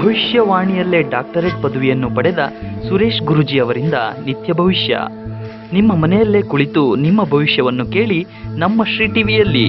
ಭವಿಷ್ಯವಾಣಿಯಲ್ಲೇ doctorate ಪದವಿಯನ್ನು ಪಡೆದ ಸುರೇಶ್ ಗುರುಜಿ ಅವರಿಂದ ನಿತ್ಯ ಭವಿಷ್ಯ ನಿಮ್ಮ ಮನೆಯಲ್ಲೇ ಕುಳಿತು ನಿಮ್ಮ ಭವಿಷ್ಯವನ್ನು ಕೇಳಿ ನಮ್ಮ ಶ್ರೀ ಟಿವಿಯಲ್ಲಿ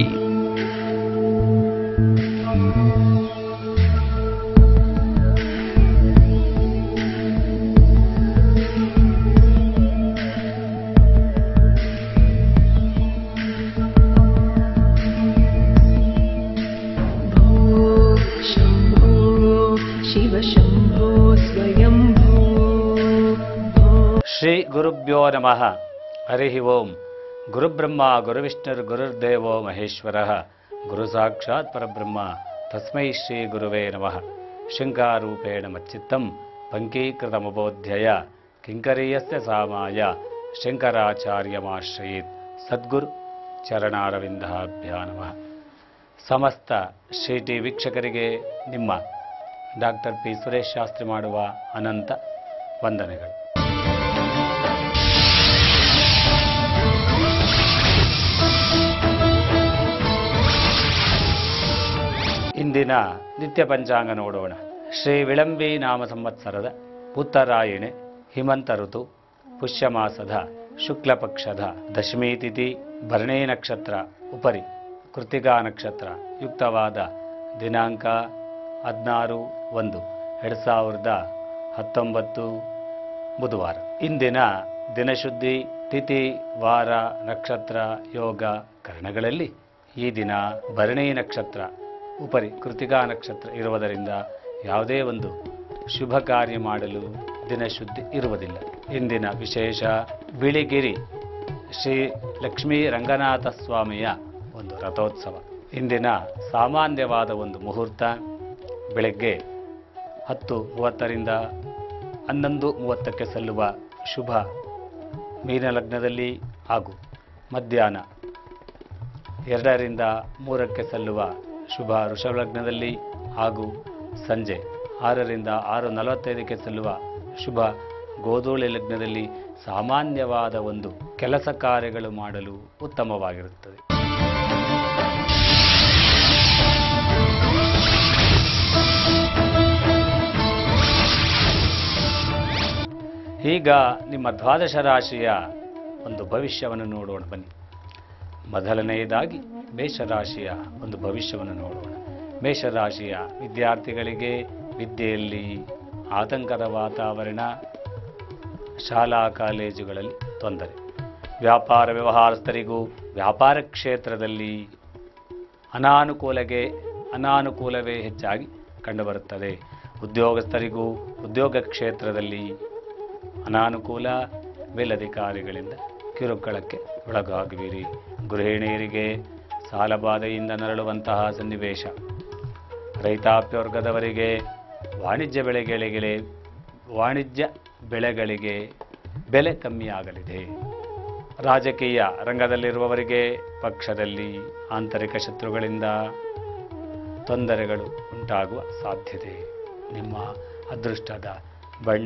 भो शम्भो शिव शम्भो स्वयम्भो भो ಶ್ರೀ ಗುರುಭ್ಯೋ ನಮಃ ಹರಿ ಓಂ ಗುರುಬ್ರಹ್ಮ ಗುರುವಿಷ್ಣುರ್ ಗುರುರ್ದೇವೋ ಮಹೇಶ್ವರ ಗುರು ಸಾಕ್ಷಾತ್ ಪರಬ್ರಹ್ಮ ತಸ್ಮೈ ಶ್ರೀ ಗುರುವೇ ನಮಃ ಶಂಕಾರೂಪೇಣ ಮಚ್ಚಿತ್ತಂ ಪಂಕೀಕೃತಮಬೋಧ್ಯಯ ಕಿಂಕರೀಯಸ್ಯ ಸಾಮಾಯ ಶಂಕರಾಚಾರ್ಯಮಾಶ್ರಯೇತ್ ಸದ್ಗುರು ಚರಣಾರವಿಂದಾಭ್ಯಾ ನಮಃ ಸಮಸ್ತ ಶ್ರೀ ಟಿ ವೀಕ್ಷಕರಿಗೆ ನಿಮ್ಮ ಡಾಕ್ಟರ್ ಪಿ ಸುರೇಶ್ ಶಾಸ್ತ್ರಿ ಮಾಡುವ ಅನಂತ ವಂದನೆಗಳು ಇಂದಿನ ನಿತ್ಯ ಪಂಚಾಂಗ ನೋಡೋಣ ಶ್ರೀ ವಿಳಂಬಿ ನಾಮ ಸಂವತ್ಸರದ ಉತ್ತರಾಯಣೆ ಹಿಮಂತ ಋತು ಪುಷ್ಯಮಾಸದ ಶುಕ್ಲ ಪಕ್ಷದ ದಶಮಿ ತಿಥಿ ಭರಣಿ ನಕ್ಷತ್ರ ಉಪರಿ ಕೃತಿಕಾ ನಕ್ಷತ್ರ ಯುಕ್ತವಾದ ದಿನಾಂಕ ಹದಿನಾರು ಒಂದು ಎರಡು ಸಾವಿರದ ಹತ್ತೊಂಬತ್ತು ಬುಧವಾರ ಇಂದಿನ ದಿನಶುದ್ಧಿ ತಿಥಿ ವಾರ ನಕ್ಷತ್ರ ಯೋಗ ಕರಣಗಳಲ್ಲಿ ಈ ದಿನ ಭರಣಿ ನಕ್ಷತ್ರ ಉಪರಿ ಕೃತಿಕಾ ನಕ್ಷತ್ರ ಇರುವುದರಿಂದ ಯಾವುದೇ ಒಂದು ಶುಭ ಕಾರ್ಯ ಮಾಡಲು ದಿನಶುದ್ಧಿ ಇರುವುದಿಲ್ಲ ಇಂದಿನ ವಿಶೇಷ ಬಿಳಿಗಿರಿ ಶ್ರೀ ಲಕ್ಷ್ಮೀ ರಂಗನಾಥ ಸ್ವಾಮಿಯ ಒಂದು ರಥೋತ್ಸವ ಇಂದಿನ ಸಾಮಾನ್ಯವಾದ ಒಂದು ಮುಹೂರ್ತ ಬೆಳಗ್ಗೆ ಹತ್ತು ಮೂವತ್ತರಿಂದ ಹನ್ನೊಂದು ಮೂವತ್ತಕ್ಕೆ ಸಲ್ಲುವ ಶುಭ ಮೀನ ಲಗ್ನದಲ್ಲಿ ಹಾಗೂ ಮಧ್ಯಾಹ್ನ ಎರಡರಿಂದ ಮೂರಕ್ಕೆ ಸಲ್ಲುವ ಶುಭ ವೃಷಭ ಲಗ್ನದಲ್ಲಿ ಹಾಗೂ ಸಂಜೆ ಆರರಿಂದ ಆರು ನಲವತ್ತೈದಕ್ಕೆ ಸಲ್ಲುವ ಶುಭ ಗೋಧೂಳಿ ಲಗ್ನದಲ್ಲಿ ಸಾಮಾನ್ಯವಾದ ಒಂದು ಕೆಲಸ ಕಾರ್ಯಗಳು ಮಾಡಲು ಉತ್ತಮವಾಗಿರುತ್ತದೆ ಈಗ ನಿಮ್ಮ ದ್ವಾದಶ ರಾಶಿಯ ಒಂದು ಭವಿಷ್ಯವನ್ನು ನೋಡೋಣ ಬನ್ನಿ ಮೊದಲನೆಯದಾಗಿ ಮೇಷರಾಶಿಯ ಒಂದು ಭವಿಷ್ಯವನ್ನು ನೋಡೋಣ ಮೇಷರಾಶಿಯ ವಿದ್ಯಾರ್ಥಿಗಳಿಗೆ ವಿದ್ಯೆಯಲ್ಲಿ ಆತಂಕದ ವಾತಾವರಣ ಶಾಲಾ ಕಾಲೇಜುಗಳಲ್ಲಿ ತೊಂದರೆ ವ್ಯಾಪಾರ ವ್ಯವಹಾರಸ್ಥರಿಗೂ ವ್ಯಾಪಾರ ಕ್ಷೇತ್ರದಲ್ಲಿ ಅನಾನುಕೂಲಗೆ ಅನಾನುಕೂಲವೇ ಹೆಚ್ಚಾಗಿ ಕಂಡುಬರುತ್ತದೆ ಉದ್ಯೋಗಸ್ಥರಿಗೂ ಉದ್ಯೋಗ ಕ್ಷೇತ್ರದಲ್ಲಿ ಅನಾನುಕೂಲ ಮೇಲಧಿಕಾರಿಗಳಿಂದ ಕಿರುಕುಳಕ್ಕೆ ಒಳಗಾಗುವಿರಿ ಗೃಹಿಣಿಯರಿಗೆ ಸಾಲಬಾಧೆಯಿಂದ ನರಳುವಂತಹ ಸನ್ನಿವೇಶ ರೈತಾಪಿ ವರ್ಗದವರಿಗೆ ವಾಣಿಜ್ಯ ಬೆಳೆಗಳಿಗೆ ವಾಣಿಜ್ಯ ಬೆಳೆಗಳಿಗೆ ಬೆಲೆ ಕಮ್ಮಿಯಾಗಲಿದೆ ರಾಜಕೀಯ ರಂಗದಲ್ಲಿರುವವರಿಗೆ ಪಕ್ಷದಲ್ಲಿ ಆಂತರಿಕ ಶತ್ರುಗಳಿಂದ ತೊಂದರೆಗಳು ಉಂಟಾಗುವ ಸಾಧ್ಯತೆ ನಿಮ್ಮ ಅದೃಷ್ಟದ ಬಣ್ಣ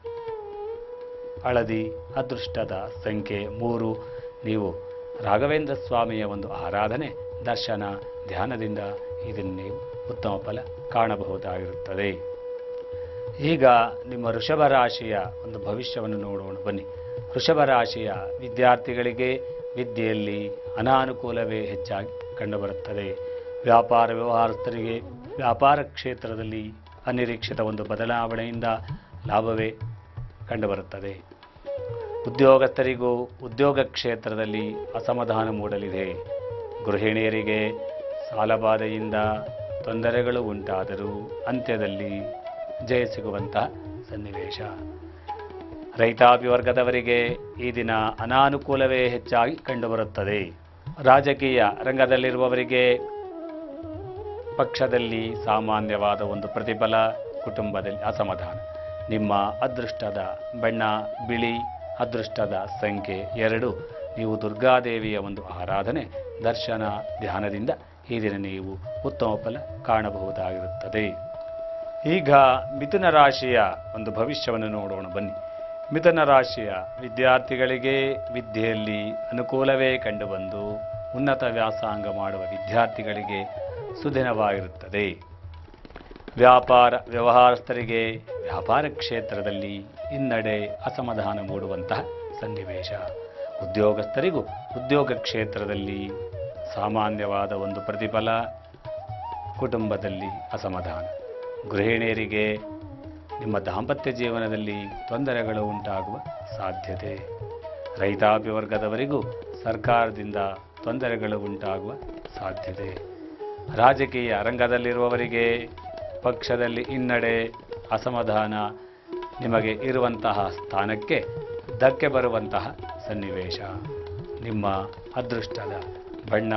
ಹಳದಿ ಅದೃಷ್ಟದ ಸಂಖ್ಯೆ ಮೂರು ನೀವು ರಾಘವೇಂದ್ರ ಸ್ವಾಮಿಯ ಒಂದು ಆರಾಧನೆ ದರ್ಶನ ಧ್ಯಾನದಿಂದ ಇದನ್ನು ನೀವು ಉತ್ತಮ ಫಲ ಕಾಣಬಹುದಾಗಿರುತ್ತದೆ ಈಗ ನಿಮ್ಮ ವೃಷಭ ರಾಶಿಯ ಒಂದು ಭವಿಷ್ಯವನ್ನು ನೋಡೋಣ ಬನ್ನಿ ವೃಷಭ ರಾಶಿಯ ವಿದ್ಯಾರ್ಥಿಗಳಿಗೆ ವಿದ್ಯೆಯಲ್ಲಿ ಅನಾನುಕೂಲವೇ ಹೆಚ್ಚಾಗಿ ಕಂಡುಬರುತ್ತದೆ ವ್ಯಾಪಾರ ವ್ಯವಹಾರಸ್ಥರಿಗೆ ವ್ಯಾಪಾರ ಕ್ಷೇತ್ರದಲ್ಲಿ ಅನಿರೀಕ್ಷಿತ ಒಂದು ಬದಲಾವಣೆಯಿಂದ ಲಾಭವೇ ಕಂಡುಬರುತ್ತದೆ ಉದ್ಯೋಗಸ್ಥರಿಗೂ ಉದ್ಯೋಗ ಕ್ಷೇತ್ರದಲ್ಲಿ ಅಸಮಾಧಾನ ಮೂಡಲಿದೆ ಗೃಹಿಣಿಯರಿಗೆ ಸಾಲಬಾಧೆಯಿಂದ ತೊಂದರೆಗಳು ಉಂಟಾದರೂ ಅಂತ್ಯದಲ್ಲಿ ಜಯ ಸಿಗುವಂತಹ ಸನ್ನಿವೇಶ ರೈತಾಪಿ ವರ್ಗದವರಿಗೆ ಈ ದಿನ ಅನಾನುಕೂಲವೇ ಹೆಚ್ಚಾಗಿ ಕಂಡುಬರುತ್ತದೆ ರಾಜಕೀಯ ರಂಗದಲ್ಲಿರುವವರಿಗೆ ಪಕ್ಷದಲ್ಲಿ ಸಾಮಾನ್ಯವಾದ ಒಂದು ಪ್ರತಿಫಲ ಕುಟುಂಬದಲ್ಲಿ ಅಸಮಾಧಾನ ನಿಮ್ಮ ಅದೃಷ್ಟದ ಬಣ್ಣ ಬಿಳಿ ಅದೃಷ್ಟದ ಸಂಖ್ಯೆ ಎರಡು ನೀವು ದುರ್ಗಾದೇವಿಯ ಒಂದು ಆರಾಧನೆ ದರ್ಶನ ಧ್ಯಾನದಿಂದ ಈ ದಿನ ನೀವು ಉತ್ತಮ ಫಲ ಕಾಣಬಹುದಾಗಿರುತ್ತದೆ ಈಗ ಮಿಥುನ ರಾಶಿಯ ಒಂದು ಭವಿಷ್ಯವನ್ನು ನೋಡೋಣ ಬನ್ನಿ ಮಿಥುನ ರಾಶಿಯ ವಿದ್ಯಾರ್ಥಿಗಳಿಗೆ ವಿದ್ಯೆಯಲ್ಲಿ ಅನುಕೂಲವೇ ಕಂಡುಬಂದು ಉನ್ನತ ವ್ಯಾಸಂಗ ಮಾಡುವ ವಿದ್ಯಾರ್ಥಿಗಳಿಗೆ ಸುದಿನವಾಗಿರುತ್ತದೆ ವ್ಯಾಪಾರ ವ್ಯವಹಾರಸ್ಥರಿಗೆ ವ್ಯಾಪಾರ ಕ್ಷೇತ್ರದಲ್ಲಿ ಹಿನ್ನಡೆ ಅಸಮಾಧಾನ ಮೂಡುವಂತಹ ಸನ್ನಿವೇಶ ಉದ್ಯೋಗಸ್ಥರಿಗೂ ಉದ್ಯೋಗ ಕ್ಷೇತ್ರದಲ್ಲಿ ಸಾಮಾನ್ಯವಾದ ಒಂದು ಪ್ರತಿಫಲ ಕುಟುಂಬದಲ್ಲಿ ಅಸಮಾಧಾನ ಗೃಹಿಣಿಯರಿಗೆ ನಿಮ್ಮ ದಾಂಪತ್ಯ ಜೀವನದಲ್ಲಿ ತೊಂದರೆಗಳು ಉಂಟಾಗುವ ಸಾಧ್ಯತೆ ರೈತಾಪಿ ವರ್ಗದವರಿಗೂ ಸರ್ಕಾರದಿಂದ ತೊಂದರೆಗಳು ಉಂಟಾಗುವ ಸಾಧ್ಯತೆ ರಾಜಕೀಯ ರಂಗದಲ್ಲಿರುವವರಿಗೆ ಪಕ್ಷದಲ್ಲಿ ಹಿನ್ನಡೆ ಅಸಮಾಧಾನ ನಿಮಗೆ ಇರುವಂತಹ ಸ್ಥಾನಕ್ಕೆ ಧಕ್ಕೆ ಬರುವಂತಹ ಸನ್ನಿವೇಶ ನಿಮ್ಮ ಅದೃಷ್ಟದ ಬಣ್ಣ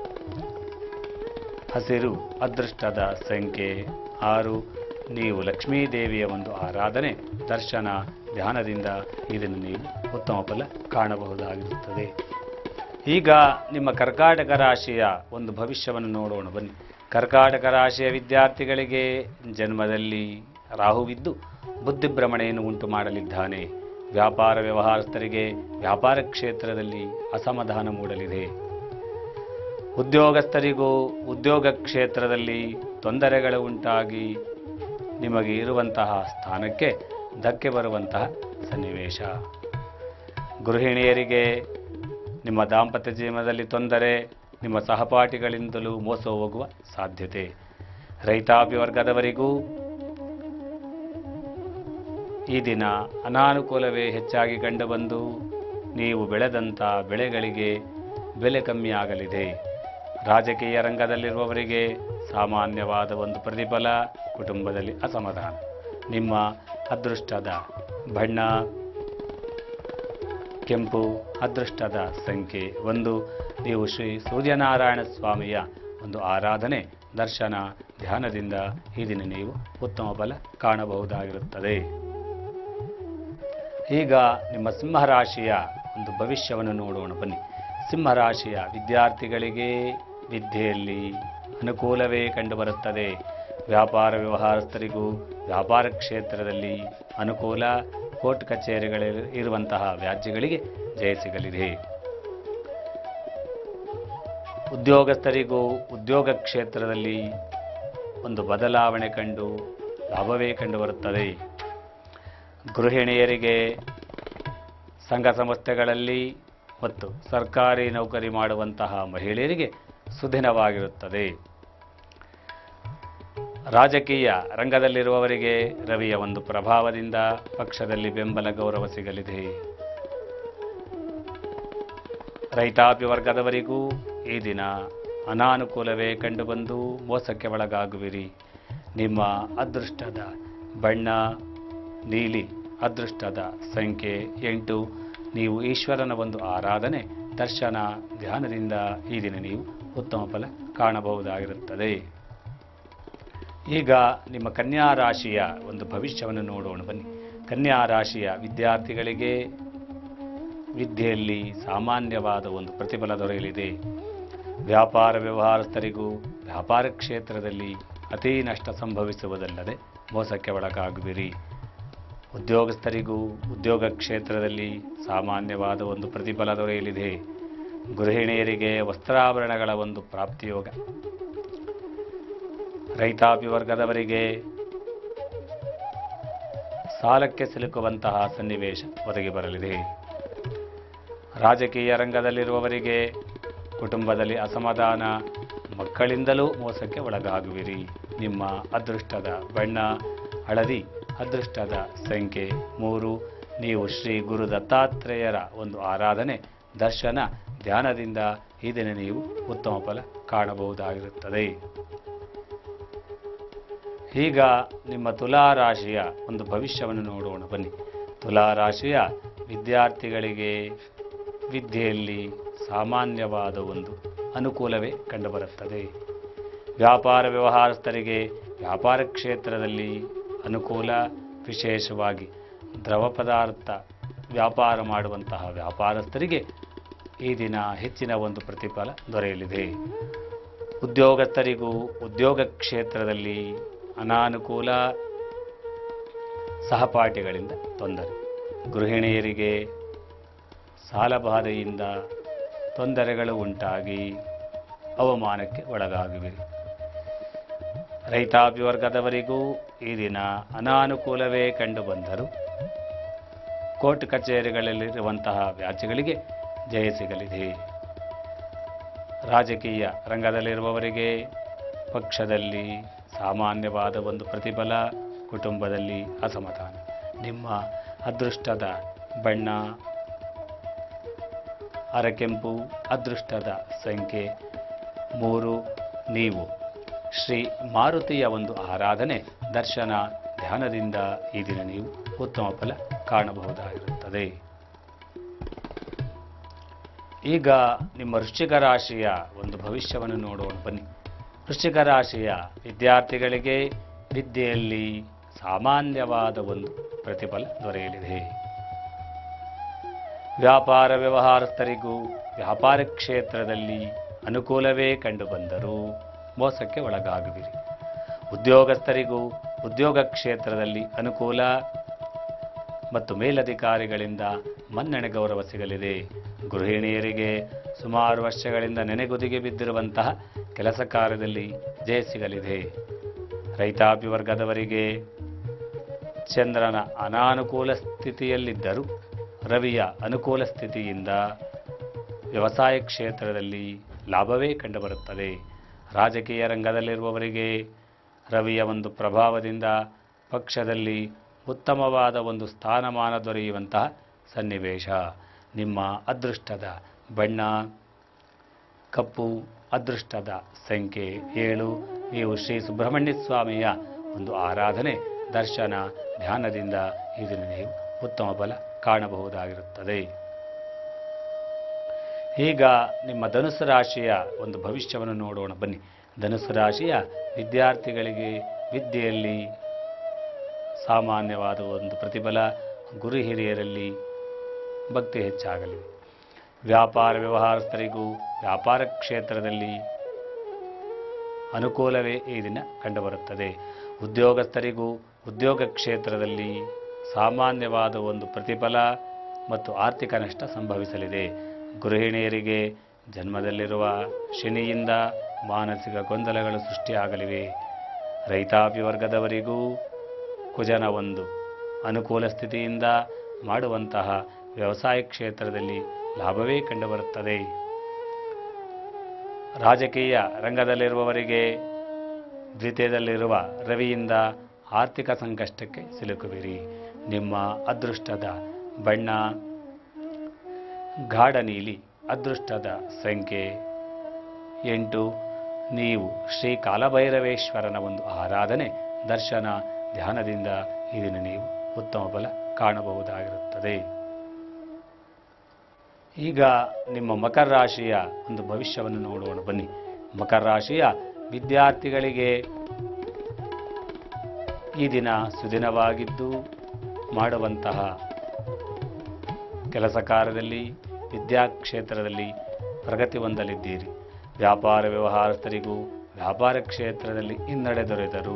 ಹಸಿರು ಅದೃಷ್ಟದ ಸಂಖ್ಯೆ ಆರು ನೀವು ಲಕ್ಷ್ಮೀದೇವಿಯ ಒಂದು ಆರಾಧನೆ ದರ್ಶನ ಧ್ಯಾನದಿಂದ ಇದನ್ನು ನೀವು ಉತ್ತಮ ಫಲ ಕಾಣಬಹುದಾಗಿರುತ್ತದೆ ಈಗ ನಿಮ್ಮ ಕರ್ಕಾಟಕ ರಾಶಿಯ ಒಂದು ಭವಿಷ್ಯವನ್ನು ನೋಡೋಣ ಬನ್ನಿ ಕರ್ಕಾಟಕ ರಾಶಿಯ ವಿದ್ಯಾರ್ಥಿಗಳಿಗೆ ಜನ್ಮದಲ್ಲಿ ರಾಹುವಿದ್ದು ಬುದ್ಧಿಭ್ರಮಣೆಯನ್ನು ಉಂಟು ಮಾಡಲಿದ್ದಾನೆ ವ್ಯಾಪಾರ ವ್ಯವಹಾರಸ್ಥರಿಗೆ ವ್ಯಾಪಾರ ಕ್ಷೇತ್ರದಲ್ಲಿ ಅಸಮಾಧಾನ ಮೂಡಲಿದೆ ಉದ್ಯೋಗಸ್ಥರಿಗೂ ಉದ್ಯೋಗ ಕ್ಷೇತ್ರದಲ್ಲಿ ತೊಂದರೆಗಳು ಉಂಟಾಗಿ ನಿಮಗೆ ಇರುವಂತಹ ಸ್ಥಾನಕ್ಕೆ ಧಕ್ಕೆ ಬರುವಂತಹ ಸನ್ನಿವೇಶ ಗೃಹಿಣಿಯರಿಗೆ ನಿಮ್ಮ ದಾಂಪತ್ಯ ಜೀವನದಲ್ಲಿ ತೊಂದರೆ ನಿಮ್ಮ ಸಹಪಾಠಿಗಳಿಂದಲೂ ಮೋಸ ಹೋಗುವ ಸಾಧ್ಯತೆ ರೈತಾಪಿ ವರ್ಗದವರಿಗೂ ಈ ದಿನ ಅನಾನುಕೂಲವೇ ಹೆಚ್ಚಾಗಿ ಕಂಡುಬಂದು ನೀವು ಬೆಳೆದಂಥ ಬೆಳೆಗಳಿಗೆ ಬೆಲೆ ಕಮ್ಮಿಯಾಗಲಿದೆ ರಾಜಕೀಯ ರಂಗದಲ್ಲಿರುವವರಿಗೆ ಸಾಮಾನ್ಯವಾದ ಒಂದು ಪ್ರತಿಫಲ ಕುಟುಂಬದಲ್ಲಿ ಅಸಮಾಧಾನ ನಿಮ್ಮ ಅದೃಷ್ಟದ ಬಣ್ಣ ಕೆಂಪು ಅದೃಷ್ಟದ ಸಂಖ್ಯೆ ಒಂದು ನೀವು ಶ್ರೀ ಸೂರ್ಯನಾರಾಯಣ ಸ್ವಾಮಿಯ ಒಂದು ಆರಾಧನೆ ದರ್ಶನ ಧ್ಯಾನದಿಂದ ಈ ದಿನ ನೀವು ಉತ್ತಮ ಫಲ ಕಾಣಬಹುದಾಗಿರುತ್ತದೆ ಈಗ ನಿಮ್ಮ ಸಿಂಹರಾಶಿಯ ಒಂದು ಭವಿಷ್ಯವನ್ನು ನೋಡೋಣ ಬನ್ನಿ ಸಿಂಹರಾಶಿಯ ವಿದ್ಯಾರ್ಥಿಗಳಿಗೆ ವಿದ್ಯೆಯಲ್ಲಿ ಅನುಕೂಲವೇ ಕಂಡುಬರುತ್ತದೆ ವ್ಯಾಪಾರ ವ್ಯವಹಾರಸ್ಥರಿಗೂ ವ್ಯಾಪಾರ ಕ್ಷೇತ್ರದಲ್ಲಿ ಅನುಕೂಲ ಕೋರ್ಟ್ ಕಚೇರಿಗಳಲ್ಲಿ ಇರುವಂತಹ ವ್ಯಾಜ್ಯಗಳಿಗೆ ಜಯ ಸಿಗಲಿದೆ ಉದ್ಯೋಗಸ್ಥರಿಗೂ ಉದ್ಯೋಗ ಕ್ಷೇತ್ರದಲ್ಲಿ ಒಂದು ಬದಲಾವಣೆ ಕಂಡು ಲಾಭವೇ ಕಂಡುಬರುತ್ತದೆ ಗೃಹಿಣಿಯರಿಗೆ ಸಂಘ ಸಂಸ್ಥೆಗಳಲ್ಲಿ ಮತ್ತು ಸರ್ಕಾರಿ ನೌಕರಿ ಮಾಡುವಂತಹ ಮಹಿಳೆಯರಿಗೆ ಸುದಿನವಾಗಿರುತ್ತದೆ ರಾಜಕೀಯ ರಂಗದಲ್ಲಿರುವವರಿಗೆ ರವಿಯ ಒಂದು ಪ್ರಭಾವದಿಂದ ಪಕ್ಷದಲ್ಲಿ ಬೆಂಬಲ ಗೌರವ ಸಿಗಲಿದೆ ರೈತಾಪಿ ವರ್ಗದವರಿಗೂ ಈ ದಿನ ಅನಾನುಕೂಲವೇ ಕಂಡುಬಂದು ಮೋಸಕ್ಕೆ ಒಳಗಾಗುವಿರಿ ನಿಮ್ಮ ಅದೃಷ್ಟದ ಬಣ್ಣ ನೀಲಿ ಅದೃಷ್ಟದ ಸಂಖ್ಯೆ ಎಂಟು ನೀವು ಈಶ್ವರನ ಒಂದು ಆರಾಧನೆ ದರ್ಶನ ಧ್ಯಾನದಿಂದ ಈ ದಿನ ನೀವು ಉತ್ತಮ ಫಲ ಕಾಣಬಹುದಾಗಿರುತ್ತದೆ ಈಗ ನಿಮ್ಮ ಕನ್ಯಾ ರಾಶಿಯ ಒಂದು ಭವಿಷ್ಯವನ್ನು ನೋಡೋಣ ಬನ್ನಿ ಕನ್ಯಾ ರಾಶಿಯ ವಿದ್ಯಾರ್ಥಿಗಳಿಗೆ ವಿದ್ಯೆಯಲ್ಲಿ ಸಾಮಾನ್ಯವಾದ ಒಂದು ಪ್ರತಿಫಲ ದೊರೆಯಲಿದೆ ವ್ಯಾಪಾರ ವ್ಯವಹಾರಸ್ಥರಿಗೂ ವ್ಯಾಪಾರ ಕ್ಷೇತ್ರದಲ್ಲಿ ಅತೀ ನಷ್ಟ ಸಂಭವಿಸುವುದಲ್ಲದೆ ಮೋಸಕ್ಕೆ ಒಳಗಾಗುವಿರಿ ಉದ್ಯೋಗಸ್ಥರಿಗೂ ಉದ್ಯೋಗ ಕ್ಷೇತ್ರದಲ್ಲಿ ಸಾಮಾನ್ಯವಾದ ಒಂದು ಪ್ರತಿಫಲ ದೊರೆಯಲಿದೆ ಗೃಹಿಣಿಯರಿಗೆ ವಸ್ತ್ರಾಭರಣಗಳ ಒಂದು ಪ್ರಾಪ್ತಿಯೋಗ ರೈತಾಪಿ ವರ್ಗದವರಿಗೆ ಸಾಲಕ್ಕೆ ಸಿಲುಕುವಂತಹ ಸನ್ನಿವೇಶ ಒದಗಿ ಬರಲಿದೆ ರಾಜಕೀಯ ರಂಗದಲ್ಲಿರುವವರಿಗೆ ಕುಟುಂಬದಲ್ಲಿ ಅಸಮಾಧಾನ ಮಕ್ಕಳಿಂದಲೂ ಮೋಸಕ್ಕೆ ಒಳಗಾಗುವಿರಿ ನಿಮ್ಮ ಅದೃಷ್ಟದ ಬಣ್ಣ ಹಳದಿ ಅದೃಷ್ಟದ ಸಂಖ್ಯೆ ಮೂರು ನೀವು ಶ್ರೀ ಗುರು ದತ್ತಾತ್ರೇಯರ ಒಂದು ಆರಾಧನೆ ದರ್ಶನ ಧ್ಯಾನದಿಂದ ಈ ದಿನ ನೀವು ಉತ್ತಮ ಫಲ ಕಾಣಬಹುದಾಗಿರುತ್ತದೆ ಈಗ ನಿಮ್ಮ ತುಲಾ ರಾಶಿಯ ಒಂದು ಭವಿಷ್ಯವನ್ನು ನೋಡೋಣ ಬನ್ನಿ ತುಲಾ ರಾಶಿಯ ವಿದ್ಯಾರ್ಥಿಗಳಿಗೆ ವಿದ್ಯೆಯಲ್ಲಿ ಸಾಮಾನ್ಯವಾದ ಒಂದು ಅನುಕೂಲವೇ ಕಂಡುಬರುತ್ತದೆ ವ್ಯಾಪಾರ ವ್ಯವಹಾರಸ್ಥರಿಗೆ ವ್ಯಾಪಾರ ಕ್ಷೇತ್ರದಲ್ಲಿ ಅನುಕೂಲ ವಿಶೇಷವಾಗಿ ದ್ರವ ಪದಾರ್ಥ ವ್ಯಾಪಾರ ಮಾಡುವಂತಹ ವ್ಯಾಪಾರಸ್ಥರಿಗೆ ಈ ದಿನ ಹೆಚ್ಚಿನ ಒಂದು ಪ್ರತಿಫಲ ದೊರೆಯಲಿದೆ ಉದ್ಯೋಗಸ್ಥರಿಗೂ ಉದ್ಯೋಗ ಕ್ಷೇತ್ರದಲ್ಲಿ ಅನಾನುಕೂಲ ಸಹಪಾಠಿಗಳಿಂದ ತೊಂದರೆ ಗೃಹಿಣಿಯರಿಗೆ ಸಾಲಬಾಧೆಯಿಂದ ತೊಂದರೆಗಳು ಉಂಟಾಗಿ ಅವಮಾನಕ್ಕೆ ಒಳಗಾಗುವಿರಿ ರೈತಾಪಿ ವರ್ಗದವರಿಗೂ ಈ ದಿನ ಅನಾನುಕೂಲವೇ ಕಂಡುಬಂದರು ಕೋರ್ಟ್ ಕಚೇರಿಗಳಲ್ಲಿರುವಂತಹ ವ್ಯಾಜ್ಯಗಳಿಗೆ ಜಯ ಸಿಗಲಿದೆ ರಾಜಕೀಯ ರಂಗದಲ್ಲಿರುವವರಿಗೆ ಪಕ್ಷದಲ್ಲಿ ಸಾಮಾನ್ಯವಾದ ಒಂದು ಪ್ರತಿಫಲ ಕುಟುಂಬದಲ್ಲಿ ಅಸಮಾಧಾನ ನಿಮ್ಮ ಅದೃಷ್ಟದ ಬಣ್ಣ ಅರಕೆಂಪು ಅದೃಷ್ಟದ ಸಂಖ್ಯೆ ಮೂರು ನೀವು ಶ್ರೀ ಮಾರುತಿಯ ಒಂದು ಆರಾಧನೆ ದರ್ಶನ ಧ್ಯಾನದಿಂದ ಈ ದಿನ ನೀವು ಉತ್ತಮ ಫಲ ಕಾಣಬಹುದಾಗಿರುತ್ತದೆ ಈಗ ನಿಮ್ಮ ವೃಶ್ಚಿಕ ರಾಶಿಯ ಒಂದು ಭವಿಷ್ಯವನ್ನು ನೋಡೋಣ ಬನ್ನಿ ವೃಶ್ಚಿಕ ರಾಶಿಯ ವಿದ್ಯಾರ್ಥಿಗಳಿಗೆ ವಿದ್ಯೆಯಲ್ಲಿ ಸಾಮಾನ್ಯವಾದ ಒಂದು ಪ್ರತಿಫಲ ದೊರೆಯಲಿದೆ ವ್ಯಾಪಾರ ವ್ಯವಹಾರಸ್ಥರಿಗೂ ವ್ಯಾಪಾರ ಕ್ಷೇತ್ರದಲ್ಲಿ ಅನುಕೂಲವೇ ಕಂಡುಬಂದರೂ ಮೋಸಕ್ಕೆ ಒಳಗಾಗುವಿರಿ ಉದ್ಯೋಗಸ್ಥರಿಗೂ ಉದ್ಯೋಗ ಕ್ಷೇತ್ರದಲ್ಲಿ ಅನುಕೂಲ ಮತ್ತು ಮೇಲಧಿಕಾರಿಗಳಿಂದ ಮನ್ನಣೆ ಗೌರವ ಸಿಗಲಿದೆ ಗೃಹಿಣಿಯರಿಗೆ ಸುಮಾರು ವರ್ಷಗಳಿಂದ ನೆನೆಗುದಿಗೆ ಬಿದ್ದಿರುವಂತಹ ಕೆಲಸ ಕಾರ್ಯದಲ್ಲಿ ಜಯ ಸಿಗಲಿದೆ ರೈತಾಪಿ ವರ್ಗದವರಿಗೆ ಚಂದ್ರನ ಅನಾನುಕೂಲ ಸ್ಥಿತಿಯಲ್ಲಿದ್ದರೂ ರವಿಯ ಅನುಕೂಲ ಸ್ಥಿತಿಯಿಂದ ವ್ಯವಸಾಯ ಕ್ಷೇತ್ರದಲ್ಲಿ ಲಾಭವೇ ಕಂಡುಬರುತ್ತದೆ ರಾಜಕೀಯ ರಂಗದಲ್ಲಿರುವವರಿಗೆ ರವಿಯ ಒಂದು ಪ್ರಭಾವದಿಂದ ಪಕ್ಷದಲ್ಲಿ ಉತ್ತಮವಾದ ಒಂದು ಸ್ಥಾನಮಾನ ದೊರೆಯುವಂತಹ ಸನ್ನಿವೇಶ ನಿಮ್ಮ ಅದೃಷ್ಟದ ಬಣ್ಣ ಕಪ್ಪು ಅದೃಷ್ಟದ ಸಂಖ್ಯೆ ಏಳು ನೀವು ಶ್ರೀ ಸುಬ್ರಹ್ಮಣ್ಯ ಸ್ವಾಮಿಯ ಒಂದು ಆರಾಧನೆ ದರ್ಶನ ಧ್ಯಾನದಿಂದ ಈ ದಿನ ನೀವು ಉತ್ತಮ ಫಲ ಕಾಣಬಹುದಾಗಿರುತ್ತದೆ ಈಗ ನಿಮ್ಮ ಧನುಸು ರಾಶಿಯ ಒಂದು ಭವಿಷ್ಯವನ್ನು ನೋಡೋಣ ಬನ್ನಿ ಧನುಸು ರಾಶಿಯ ವಿದ್ಯಾರ್ಥಿಗಳಿಗೆ ವಿದ್ಯೆಯಲ್ಲಿ ಸಾಮಾನ್ಯವಾದ ಒಂದು ಪ್ರತಿಫಲ ಗುರು ಹಿರಿಯರಲ್ಲಿ ಭಕ್ತಿ ಹೆಚ್ಚಾಗಲಿದೆ ವ್ಯಾಪಾರ ವ್ಯವಹಾರಸ್ಥರಿಗೂ ವ್ಯಾಪಾರ ಕ್ಷೇತ್ರದಲ್ಲಿ ಅನುಕೂಲವೇ ಈ ದಿನ ಕಂಡುಬರುತ್ತದೆ ಉದ್ಯೋಗಸ್ಥರಿಗೂ ಉದ್ಯೋಗ ಕ್ಷೇತ್ರದಲ್ಲಿ ಸಾಮಾನ್ಯವಾದ ಒಂದು ಪ್ರತಿಫಲ ಮತ್ತು ಆರ್ಥಿಕ ನಷ್ಟ ಸಂಭವಿಸಲಿದೆ ಗೃಹಿಣಿಯರಿಗೆ ಜನ್ಮದಲ್ಲಿರುವ ಶನಿಯಿಂದ ಮಾನಸಿಕ ಗೊಂದಲಗಳು ಸೃಷ್ಟಿಯಾಗಲಿವೆ ರೈತಾಪಿ ವರ್ಗದವರಿಗೂ ಕುಜನ ಒಂದು ಅನುಕೂಲ ಸ್ಥಿತಿಯಿಂದ ಮಾಡುವಂತಹ ವ್ಯವಸಾಯ ಕ್ಷೇತ್ರದಲ್ಲಿ ಲಾಭವೇ ಕಂಡುಬರುತ್ತದೆ ರಾಜಕೀಯ ರಂಗದಲ್ಲಿರುವವರಿಗೆ ದ್ವಿತೀಯದಲ್ಲಿರುವ ರವಿಯಿಂದ ಆರ್ಥಿಕ ಸಂಕಷ್ಟಕ್ಕೆ ಸಿಲುಕುವಿರಿ ನಿಮ್ಮ ಅದೃಷ್ಟದ ಬಣ್ಣ ಗಾಢ ನೀಲಿ ಅದೃಷ್ಟದ ಸಂಖ್ಯೆ ಎಂಟು ನೀವು ಶ್ರೀ ಕಾಲಭೈರವೇಶ್ವರನ ಒಂದು ಆರಾಧನೆ ದರ್ಶನ ಧ್ಯಾನದಿಂದ ಈ ದಿನ ನೀವು ಉತ್ತಮ ಫಲ ಕಾಣಬಹುದಾಗಿರುತ್ತದೆ ಈಗ ನಿಮ್ಮ ಮಕರ ರಾಶಿಯ ಒಂದು ಭವಿಷ್ಯವನ್ನು ನೋಡೋಣ ಬನ್ನಿ ಮಕರ ರಾಶಿಯ ವಿದ್ಯಾರ್ಥಿಗಳಿಗೆ ಈ ದಿನ ಸುದಿನವಾಗಿದ್ದು ಮಾಡುವಂತಹ ಕೆಲಸ ಕಾರ್ಯದಲ್ಲಿ ವಿದ್ಯಾಕ್ಷೇತ್ರದಲ್ಲಿ ಪ್ರಗತಿ ಹೊಂದಲಿದ್ದೀರಿ ವ್ಯಾಪಾರ ವ್ಯವಹಾರಸ್ಥರಿಗೂ ವ್ಯಾಪಾರ ಕ್ಷೇತ್ರದಲ್ಲಿ ಹಿನ್ನಡೆ ದೊರೆತರೂ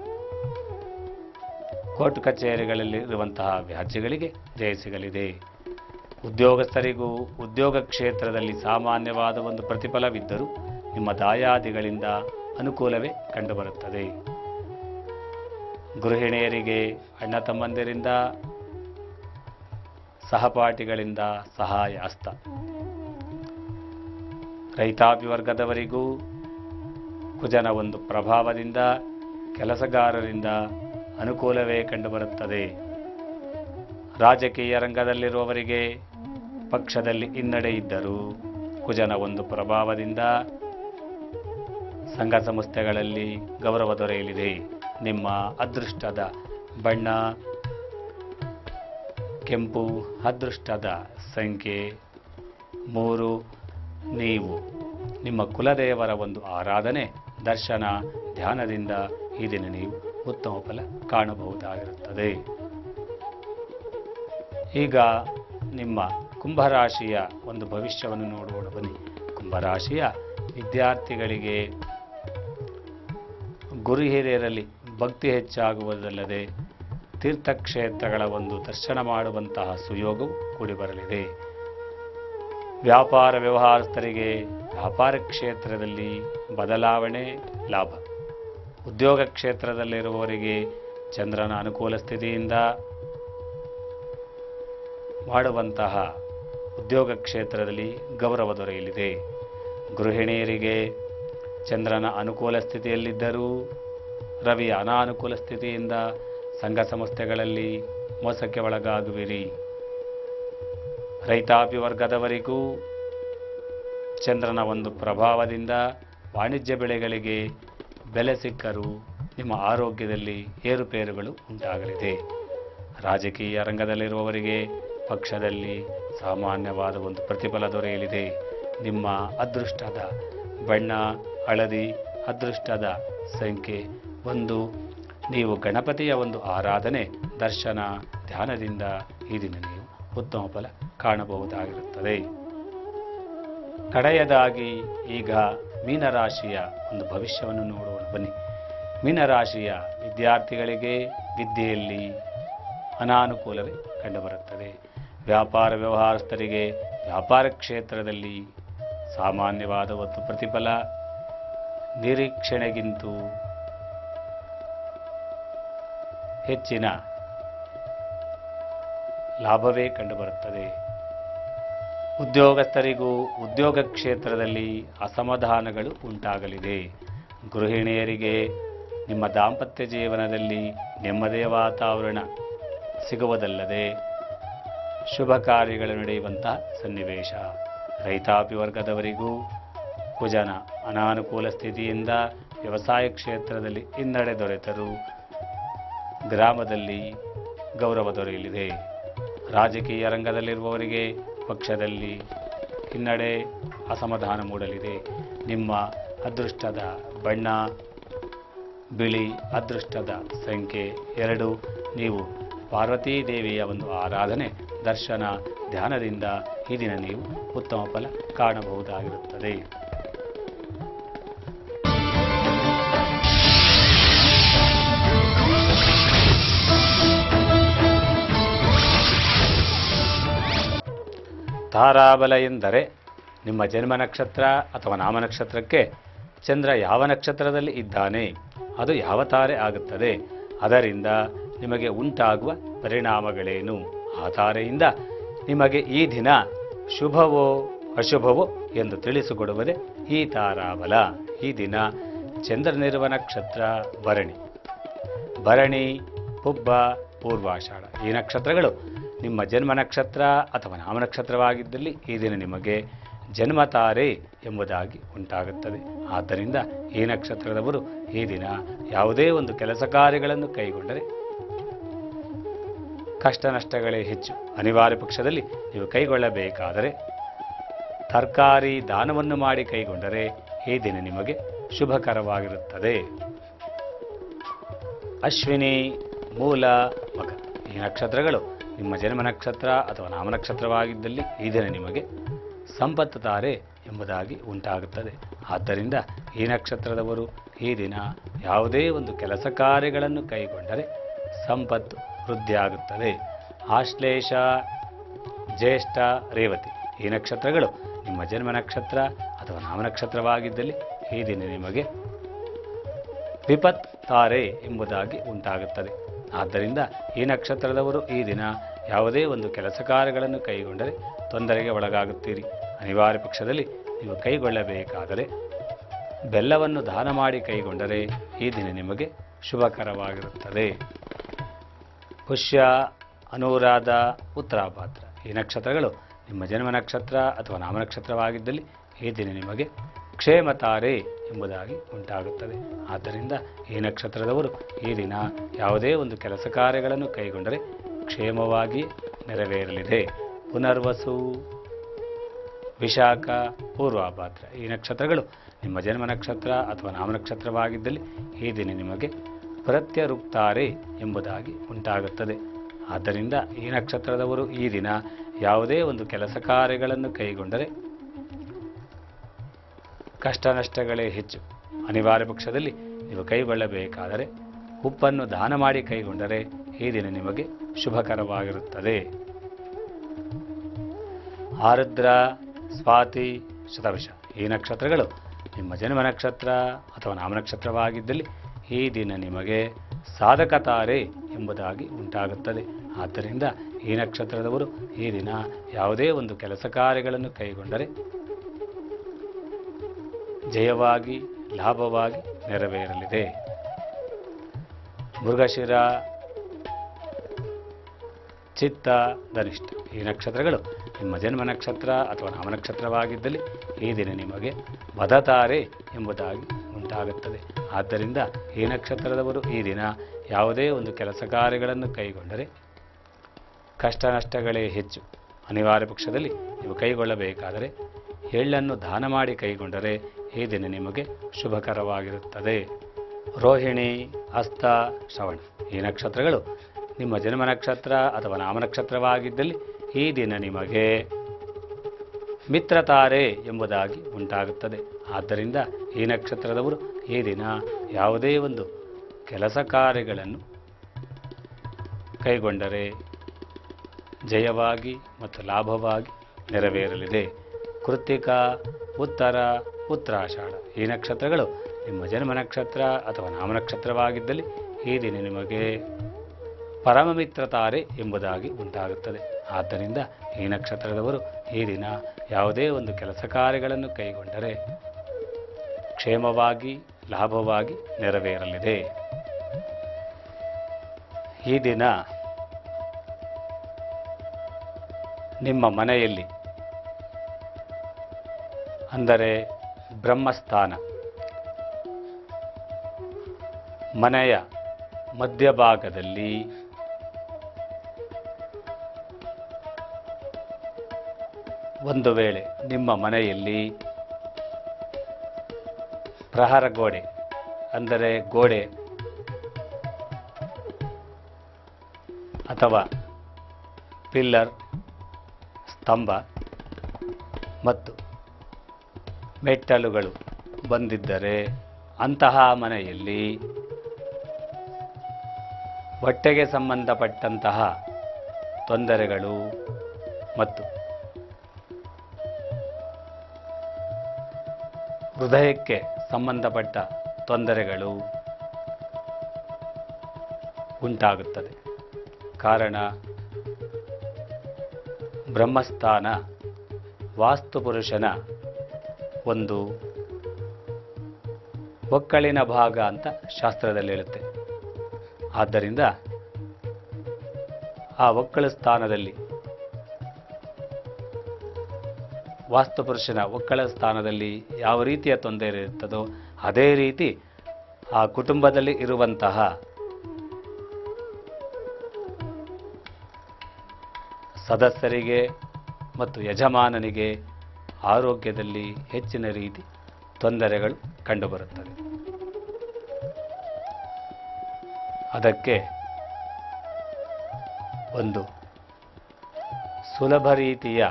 ಕೋರ್ಟ್ ಕಚೇರಿಗಳಲ್ಲಿ ಇರುವಂತಹ ವ್ಯಾಜ್ಯಗಳಿಗೆ ಜಯ ಸಿಗಲಿದೆ ಉದ್ಯೋಗಸ್ಥರಿಗೂ ಉದ್ಯೋಗ ಕ್ಷೇತ್ರದಲ್ಲಿ ಸಾಮಾನ್ಯವಾದ ಒಂದು ಪ್ರತಿಫಲವಿದ್ದರೂ ನಿಮ್ಮ ದಾಯಾದಿಗಳಿಂದ ಅನುಕೂಲವೇ ಕಂಡುಬರುತ್ತದೆ ಗೃಹಿಣಿಯರಿಗೆ ಅಣ್ಣ ತಮ್ಮಂದಿರಿಂದ ಸಹಪಾಠಿಗಳಿಂದ ಸಹಾಯ ಹಸ್ತ ರೈತಾಪಿ ವರ್ಗದವರಿಗೂ ಕುಜನ ಒಂದು ಪ್ರಭಾವದಿಂದ ಕೆಲಸಗಾರರಿಂದ ಅನುಕೂಲವೇ ಕಂಡುಬರುತ್ತದೆ ರಾಜಕೀಯ ರಂಗದಲ್ಲಿರುವವರಿಗೆ ಪಕ್ಷದಲ್ಲಿ ಹಿನ್ನಡೆ ಇದ್ದರೂ ಕುಜನ ಒಂದು ಪ್ರಭಾವದಿಂದ ಸಂಘ ಸಂಸ್ಥೆಗಳಲ್ಲಿ ಗೌರವ ದೊರೆಯಲಿದೆ ನಿಮ್ಮ ಅದೃಷ್ಟದ ಬಣ್ಣ ಕೆಂಪು ಅದೃಷ್ಟದ ಸಂಖ್ಯೆ ಮೂರು ನೀವು ನಿಮ್ಮ ಕುಲದೇವರ ಒಂದು ಆರಾಧನೆ ದರ್ಶನ ಧ್ಯಾನದಿಂದ ಈ ದಿನ ನೀವು ಉತ್ತಮ ಫಲ ಕಾಣಬಹುದಾಗಿರುತ್ತದೆ ಈಗ ನಿಮ್ಮ ಕುಂಭರಾಶಿಯ ಒಂದು ಭವಿಷ್ಯವನ್ನು ನೋಡೋಣ ಬನ್ನಿ ಕುಂಭರಾಶಿಯ ವಿದ್ಯಾರ್ಥಿಗಳಿಗೆ ಗುರು ಹಿರಿಯರಲ್ಲಿ ಭಕ್ತಿ ಹೆಚ್ಚಾಗುವುದಲ್ಲದೆ ತೀರ್ಥಕ್ಷೇತ್ರಗಳ ಒಂದು ದರ್ಶನ ಮಾಡುವಂತಹ ಸುಯೋಗವು ಕೂಡಿಬರಲಿದೆ ವ್ಯಾಪಾರ ವ್ಯವಹಾರಸ್ಥರಿಗೆ ವ್ಯಾಪಾರ ಕ್ಷೇತ್ರದಲ್ಲಿ ಬದಲಾವಣೆ ಲಾಭ ಉದ್ಯೋಗ ಕ್ಷೇತ್ರದಲ್ಲಿರುವವರಿಗೆ ಚಂದ್ರನ ಅನುಕೂಲ ಸ್ಥಿತಿಯಿಂದ ಮಾಡುವಂತಹ ಉದ್ಯೋಗ ಕ್ಷೇತ್ರದಲ್ಲಿ ಗೌರವ ದೊರೆಯಲಿದೆ ಗೃಹಿಣಿಯರಿಗೆ ಚಂದ್ರನ ಅನುಕೂಲ ಸ್ಥಿತಿಯಲ್ಲಿದ್ದರೂ ರವಿಯ ಅನಾನುಕೂಲ ಸ್ಥಿತಿಯಿಂದ ಸಂಘ ಸಂಸ್ಥೆಗಳಲ್ಲಿ ಮೋಸಕ್ಕೆ ಒಳಗಾಗುವಿರಿ ರೈತಾಪಿ ವರ್ಗದವರಿಗೂ ಚಂದ್ರನ ಒಂದು ಪ್ರಭಾವದಿಂದ ವಾಣಿಜ್ಯ ಬೆಳೆಗಳಿಗೆ ಬೆಲೆ ಸಿಕ್ಕರೂ ನಿಮ್ಮ ಆರೋಗ್ಯದಲ್ಲಿ ಏರುಪೇರುಗಳು ಉಂಟಾಗಲಿದೆ ರಾಜಕೀಯ ರಂಗದಲ್ಲಿರುವವರಿಗೆ ಪಕ್ಷದಲ್ಲಿ ಸಾಮಾನ್ಯವಾದ ಒಂದು ಪ್ರತಿಫಲ ದೊರೆಯಲಿದೆ ನಿಮ್ಮ ಅದೃಷ್ಟದ ಬಣ್ಣ ಹಳದಿ ಅದೃಷ್ಟದ ಸಂಖ್ಯೆ ಒಂದು ನೀವು ಗಣಪತಿಯ ಒಂದು ಆರಾಧನೆ ದರ್ಶನ ಧ್ಯಾನದಿಂದ ಈ ದಿನ ನೀವು ಉತ್ತಮ ಫಲ ಕಾಣಬಹುದಾಗಿರುತ್ತದೆ ಕಡೆಯದಾಗಿ ಈಗ ಮೀನರಾಶಿಯ ಒಂದು ಭವಿಷ್ಯವನ್ನು ನೋಡೋಣ ಬನ್ನಿ ಮೀನರಾಶಿಯ ವಿದ್ಯಾರ್ಥಿಗಳಿಗೆ ವಿದ್ಯೆಯಲ್ಲಿ ಅನಾನುಕೂಲವೇ ಕಂಡುಬರುತ್ತದೆ ವ್ಯಾಪಾರ ವ್ಯವಹಾರಸ್ಥರಿಗೆ ವ್ಯಾಪಾರ ಕ್ಷೇತ್ರದಲ್ಲಿ ಸಾಮಾನ್ಯವಾದ ಒಂದು ಪ್ರತಿಫಲ ನಿರೀಕ್ಷಣೆಗಿಂತೂ ಹೆಚ್ಚಿನ ಲಾಭವೇ ಕಂಡುಬರುತ್ತದೆ ಉದ್ಯೋಗಸ್ಥರಿಗೂ ಉದ್ಯೋಗ ಕ್ಷೇತ್ರದಲ್ಲಿ ಅಸಮಾಧಾನಗಳು ಉಂಟಾಗಲಿದೆ ಗೃಹಿಣಿಯರಿಗೆ ನಿಮ್ಮ ದಾಂಪತ್ಯ ಜೀವನದಲ್ಲಿ ನೆಮ್ಮದಿಯ ವಾತಾವರಣ ಸಿಗುವುದಲ್ಲದೆ ಶುಭ ಕಾರ್ಯಗಳು ನಡೆಯುವಂತಹ ಸನ್ನಿವೇಶ ರೈತಾಪಿ ವರ್ಗದವರಿಗೂ ಕುಜನ ಅನಾನುಕೂಲ ಸ್ಥಿತಿಯಿಂದ ವ್ಯವಸಾಯ ಕ್ಷೇತ್ರದಲ್ಲಿ ಹಿನ್ನಡೆ ದೊರೆತರೂ ಗ್ರಾಮದಲ್ಲಿ ಗೌರವ ದೊರೆಯಲಿದೆ ರಾಜಕೀಯ ರಂಗದಲ್ಲಿರುವವರಿಗೆ ಪಕ್ಷದಲ್ಲಿ ಹಿನ್ನಡೆ ಅಸಮಾಧಾನ ಮೂಡಲಿದೆ ನಿಮ್ಮ ಅದೃಷ್ಟದ ಬಣ್ಣ ಬಿಳಿ ಅದೃಷ್ಟದ ಸಂಖ್ಯೆ ಎರಡು ನೀವು ಪಾರ್ವತೀ ದೇವಿಯ ಒಂದು ಆರಾಧನೆ ದರ್ಶನ ಧ್ಯಾನದಿಂದ ಈ ದಿನ ನೀವು ಉತ್ತಮ ಫಲ ಕಾಣಬಹುದಾಗಿರುತ್ತದೆ ತಾರಾಬಲ ಎಂದರೆ ನಿಮ್ಮ ಜನ್ಮ ನಕ್ಷತ್ರ ಅಥವಾ ನಾಮ ನಕ್ಷತ್ರಕ್ಕೆ ಚಂದ್ರ ಯಾವ ನಕ್ಷತ್ರದಲ್ಲಿ ಇದ್ದಾನೆ ಅದು ಯಾವ ತಾರೆ ಆಗುತ್ತದೆ ಅದರಿಂದ ನಿಮಗೆ ಉಂಟಾಗುವ ಪರಿಣಾಮಗಳೇನು ಆ ತಾರೆಯಿಂದ ನಿಮಗೆ ಈ ದಿನ ಶುಭವೋ ಅಶುಭವೋ ಎಂದು ತಿಳಿಸಿಕೊಡುವುದೇ ಈ ತಾರಾಬಲ ಈ ದಿನ ಚಂದ್ರನಿರುವ ನಕ್ಷತ್ರ ಭರಣಿ ಭರಣಿ ಪುಬ್ಬ ಪೂರ್ವಾಷಾಢ ಈ ನಕ್ಷತ್ರಗಳು ನಿಮ್ಮ ಜನ್ಮ ನಕ್ಷತ್ರ ಅಥವಾ ನಾಮ ನಕ್ಷತ್ರವಾಗಿದ್ದಲ್ಲಿ ಈ ದಿನ ನಿಮಗೆ ಜನ್ಮತಾರೆ ಎಂಬುದಾಗಿ ಉಂಟಾಗುತ್ತದೆ ಆದ್ದರಿಂದ ಈ ನಕ್ಷತ್ರದವರು ಈ ದಿನ ಯಾವುದೇ ಒಂದು ಕೆಲಸ ಕಾರ್ಯಗಳನ್ನು ಕೈಗೊಂಡರೆ ಕಷ್ಟ ನಷ್ಟಗಳೇ ಹೆಚ್ಚು ಅನಿವಾರ್ಯ ಪಕ್ಷದಲ್ಲಿ ನೀವು ಕೈಗೊಳ್ಳಬೇಕಾದರೆ ತರಕಾರಿ ದಾನವನ್ನು ಮಾಡಿ ಕೈಗೊಂಡರೆ ಈ ದಿನ ನಿಮಗೆ ಶುಭಕರವಾಗಿರುತ್ತದೆ ಅಶ್ವಿನಿ ಮೂಲ ಮಗ ಈ ನಕ್ಷತ್ರಗಳು ನಿಮ್ಮ ಜನ್ಮ ನಕ್ಷತ್ರ ಅಥವಾ ನಾಮ ನಕ್ಷತ್ರವಾಗಿದ್ದಲ್ಲಿ ಈ ದಿನ ನಿಮಗೆ ಸಂಪತ್ತು ತಾರೆ ಎಂಬುದಾಗಿ ಉಂಟಾಗುತ್ತದೆ ಆದ್ದರಿಂದ ಈ ನಕ್ಷತ್ರದವರು ಈ ದಿನ ಯಾವುದೇ ಒಂದು ಕೆಲಸ ಕಾರ್ಯಗಳನ್ನು ಕೈಗೊಂಡರೆ ಸಂಪತ್ತು ವೃದ್ಧಿಯಾಗುತ್ತದೆ ಆಶ್ಲೇಷ ಜ್ಯೇಷ್ಠ ರೇವತಿ ಈ ನಕ್ಷತ್ರಗಳು ನಿಮ್ಮ ಜನ್ಮ ನಕ್ಷತ್ರ ಅಥವಾ ನಾಮ ನಕ್ಷತ್ರವಾಗಿದ್ದಲ್ಲಿ ಈ ದಿನ ನಿಮಗೆ ವಿಪತ್ ತಾರೆ ಎಂಬುದಾಗಿ ಉಂಟಾಗುತ್ತದೆ ಆದ್ದರಿಂದ ಈ ನಕ್ಷತ್ರದವರು ಈ ದಿನ ಯಾವುದೇ ಒಂದು ಕೆಲಸ ಕಾರ್ಯಗಳನ್ನು ಕೈಗೊಂಡರೆ ತೊಂದರೆಗೆ ಒಳಗಾಗುತ್ತೀರಿ ಅನಿವಾರ್ಯ ಪಕ್ಷದಲ್ಲಿ ನೀವು ಕೈಗೊಳ್ಳಬೇಕಾದರೆ ಬೆಲ್ಲವನ್ನು ದಾನ ಮಾಡಿ ಕೈಗೊಂಡರೆ ಈ ದಿನ ನಿಮಗೆ ಶುಭಕರವಾಗಿರುತ್ತದೆ ಪುಷ್ಯ ಅನುರಾಧ ಉತ್ತರಾಭಾದ್ರ ಈ ನಕ್ಷತ್ರಗಳು ನಿಮ್ಮ ಜನ್ಮ ನಕ್ಷತ್ರ ಅಥವಾ ನಾಮ ನಕ್ಷತ್ರವಾಗಿದ್ದಲ್ಲಿ ಈ ದಿನ ನಿಮಗೆ ಕ್ಷೇಮತಾರೆ ಎಂಬುದಾಗಿ ಉಂಟಾಗುತ್ತದೆ ಆದ್ದರಿಂದ ಈ ನಕ್ಷತ್ರದವರು ಈ ದಿನ ಯಾವುದೇ ಒಂದು ಕೆಲಸ ಕಾರ್ಯಗಳನ್ನು ಕೈಗೊಂಡರೆ ಕ್ಷೇಮವಾಗಿ ನೆರವೇರಲಿದೆ ಪುನರ್ವಸು ವಿಶಾಖ ಪೂರ್ವಾಭಾದ್ರ ಈ ನಕ್ಷತ್ರಗಳು ನಿಮ್ಮ ಜನ್ಮ ನಕ್ಷತ್ರ ಅಥವಾ ನಾಮ ನಕ್ಷತ್ರವಾಗಿದ್ದಲ್ಲಿ ಈ ದಿನ ನಿಮಗೆ ಪ್ರತ್ಯರುಕ್ತಾರೆ ಎಂಬುದಾಗಿ ಉಂಟಾಗುತ್ತದೆ ಆದ್ದರಿಂದ ಈ ನಕ್ಷತ್ರದವರು ಈ ದಿನ ಯಾವುದೇ ಒಂದು ಕೆಲಸ ಕಾರ್ಯಗಳನ್ನು ಕೈಗೊಂಡರೆ ಕಷ್ಟ ನಷ್ಟಗಳೇ ಹೆಚ್ಚು ಅನಿವಾರ್ಯ ಪಕ್ಷದಲ್ಲಿ ನೀವು ಕೈಗೊಳ್ಳಬೇಕಾದರೆ ಉಪ್ಪನ್ನು ದಾನ ಮಾಡಿ ಕೈಗೊಂಡರೆ ಈ ದಿನ ನಿಮಗೆ ಶುಭಕರವಾಗಿರುತ್ತದೆ ಆರುದ್ರ ಸ್ವಾತಿ ಶತವಿಷ ಈ ನಕ್ಷತ್ರಗಳು ನಿಮ್ಮ ಜನ್ಮ ನಕ್ಷತ್ರ ಅಥವಾ ನಾಮ ನಕ್ಷತ್ರವಾಗಿದ್ದಲ್ಲಿ ಈ ದಿನ ನಿಮಗೆ ಸಾಧಕ ತಾರೆ ಎಂಬುದಾಗಿ ಉಂಟಾಗುತ್ತದೆ ಆದ್ದರಿಂದ ಈ ನಕ್ಷತ್ರದವರು ಈ ದಿನ ಯಾವುದೇ ಒಂದು ಕೆಲಸ ಕಾರ್ಯಗಳನ್ನು ಕೈಗೊಂಡರೆ ಜಯವಾಗಿ ಲಾಭವಾಗಿ ನೆರವೇರಲಿದೆ ಮೃಗಶಿರ ಚಿತ್ತ ಧನಿಷ್ಠ ಈ ನಕ್ಷತ್ರಗಳು ನಿಮ್ಮ ಜನ್ಮ ನಕ್ಷತ್ರ ಅಥವಾ ನಾಮನಕ್ಷತ್ರವಾಗಿದ್ದಲ್ಲಿ ಈ ದಿನ ನಿಮಗೆ ಬದತಾರೆ ಎಂಬುದಾಗಿ ಉಂಟಾಗುತ್ತದೆ ಆದ್ದರಿಂದ ಈ ನಕ್ಷತ್ರದವರು ಈ ದಿನ ಯಾವುದೇ ಒಂದು ಕೆಲಸ ಕಾರ್ಯಗಳನ್ನು ಕೈಗೊಂಡರೆ ಕಷ್ಟ ನಷ್ಟಗಳೇ ಹೆಚ್ಚು ಅನಿವಾರ್ಯ ಪಕ್ಷದಲ್ಲಿ ನೀವು ಕೈಗೊಳ್ಳಬೇಕಾದರೆ ಎಳ್ಳನ್ನು ದಾನ ಮಾಡಿ ಕೈಗೊಂಡರೆ ಈ ದಿನ ನಿಮಗೆ ಶುಭಕರವಾಗಿರುತ್ತದೆ ರೋಹಿಣಿ ಹಸ್ತ ಶ್ರವಣ ಈ ನಕ್ಷತ್ರಗಳು ನಿಮ್ಮ ಜನ್ಮ ನಕ್ಷತ್ರ ಅಥವಾ ನಾಮನಕ್ಷತ್ರವಾಗಿದ್ದಲ್ಲಿ ಈ ದಿನ ನಿಮಗೆ ಮಿತ್ರತಾರೆ ಎಂಬುದಾಗಿ ಉಂಟಾಗುತ್ತದೆ ಆದ್ದರಿಂದ ಈ ನಕ್ಷತ್ರದವರು ಈ ದಿನ ಯಾವುದೇ ಒಂದು ಕೆಲಸ ಕಾರ್ಯಗಳನ್ನು ಕೈಗೊಂಡರೆ ಜಯವಾಗಿ ಮತ್ತು ಲಾಭವಾಗಿ ನೆರವೇರಲಿದೆ ಕೃತ್ತಿಕ ಉತ್ತರ ಉತ್ತರಾಷಾಢ ಈ ನಕ್ಷತ್ರಗಳು ನಿಮ್ಮ ಜನ್ಮ ನಕ್ಷತ್ರ ಅಥವಾ ನಾಮನಕ್ಷತ್ರವಾಗಿದ್ದಲ್ಲಿ ಈ ದಿನ ನಿಮಗೆ ಪರಮಮಿತ್ರತಾರೆ ಎಂಬುದಾಗಿ ಉಂಟಾಗುತ್ತದೆ ಆದ್ದರಿಂದ ಈ ನಕ್ಷತ್ರದವರು ಈ ದಿನ ಯಾವುದೇ ಒಂದು ಕೆಲಸ ಕಾರ್ಯಗಳನ್ನು ಕೈಗೊಂಡರೆ ಕ್ಷೇಮವಾಗಿ ಲಾಭವಾಗಿ ನೆರವೇರಲಿದೆ ಈ ದಿನ ನಿಮ್ಮ ಮನೆಯಲ್ಲಿ ಅಂದರೆ ಬ್ರಹ್ಮಸ್ಥಾನ ಮನೆಯ ಮಧ್ಯಭಾಗದಲ್ಲಿ ಒಂದು ವೇಳೆ ನಿಮ್ಮ ಮನೆಯಲ್ಲಿ ಪ್ರಹಾರ ಗೋಡೆ ಅಂದರೆ ಗೋಡೆ ಅಥವಾ ಪಿಲ್ಲರ್ ಸ್ತಂಭ ಮತ್ತು ಮೆಟ್ಟಲುಗಳು ಬಂದಿದ್ದರೆ ಅಂತಹ ಮನೆಯಲ್ಲಿ ಹೊಟ್ಟೆಗೆ ಸಂಬಂಧಪಟ್ಟಂತಹ ತೊಂದರೆಗಳು ಮತ್ತು ಹೃದಯಕ್ಕೆ ಸಂಬಂಧಪಟ್ಟ ತೊಂದರೆಗಳು ಉಂಟಾಗುತ್ತದೆ ಕಾರಣ ಬ್ರಹ್ಮಸ್ಥಾನ ವಾಸ್ತುಪುರುಷನ ಒಂದು ಒಕ್ಕಳಿನ ಭಾಗ ಅಂತ ಶಾಸ್ತ್ರದಲ್ಲಿ ಹೇಳುತ್ತೆ ಆದ್ದರಿಂದ ಆ ಒಕ್ಕಳ ಸ್ಥಾನದಲ್ಲಿ ವಾಸ್ತುಪುರುಷನ ಒಕ್ಕಳ ಸ್ಥಾನದಲ್ಲಿ ಯಾವ ರೀತಿಯ ತೊಂದರೆ ಇರುತ್ತದೋ ಅದೇ ರೀತಿ ಆ ಕುಟುಂಬದಲ್ಲಿ ಇರುವಂತಹ ಸದಸ್ಯರಿಗೆ ಮತ್ತು ಯಜಮಾನನಿಗೆ ಆರೋಗ್ಯದಲ್ಲಿ ಹೆಚ್ಚಿನ ರೀತಿ ತೊಂದರೆಗಳು ಕಂಡುಬರುತ್ತವೆ ಅದಕ್ಕೆ ಒಂದು ಸುಲಭ ರೀತಿಯ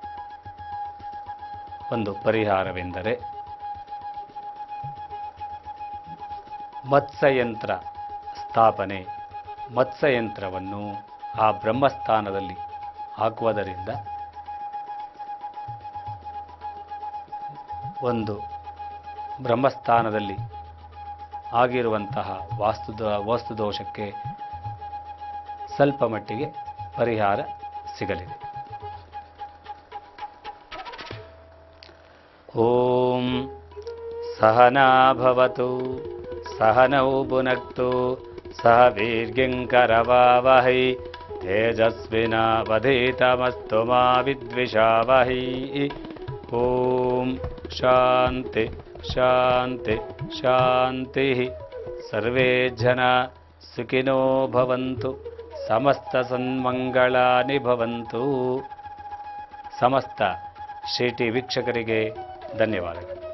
ಒಂದು ಪರಿಹಾರವೆಂದರೆ ಮತ್ಸ್ಯಯಂತ್ರ ಸ್ಥಾಪನೆ ಮತ್ಸ್ಯಯಂತ್ರವನ್ನು ಆ ಬ್ರಹ್ಮಸ್ಥಾನದಲ್ಲಿ ಹಾಕುವುದರಿಂದ ಒಂದು ಬ್ರಹ್ಮಸ್ಥಾನದಲ್ಲಿ ಆಗಿರುವಂತಹ ವಾಸ್ತುದ ವಾಸ್ತುದೋಷಕ್ಕೆ ಸ್ವಲ್ಪ ಮಟ್ಟಿಗೆ ಪರಿಹಾರ ಸಿಗಲಿದೆ ಓಂ ಸಹನಾ ಭವತು ಸಹನೌ ಭುನಕ್ತು ಸಹ ವೀರ್ಯಂಕರವಾವಹೈ ತೇಜಸ್ವಿನಾವಧೀತಮಸ್ತು ಮಾ ವಿದ್ವಿಷಾವಹೈ ಓಂ ಶಾಂತಿ ಶಾಂತಿ ಶಾಂತಿ ಸರ್ವೇ ಜನ ಸುಖಿನೋ ಭವಂತು ಸಮಸ್ತ ಸನ್ಮಂಗಳಾನಿ ಭವಂತು ಸಮಸ್ತ ಶ್ರೀ ಟಿ ವೀಕ್ಷಕರಿಗೆ ಧನ್ಯವಾದಗಳು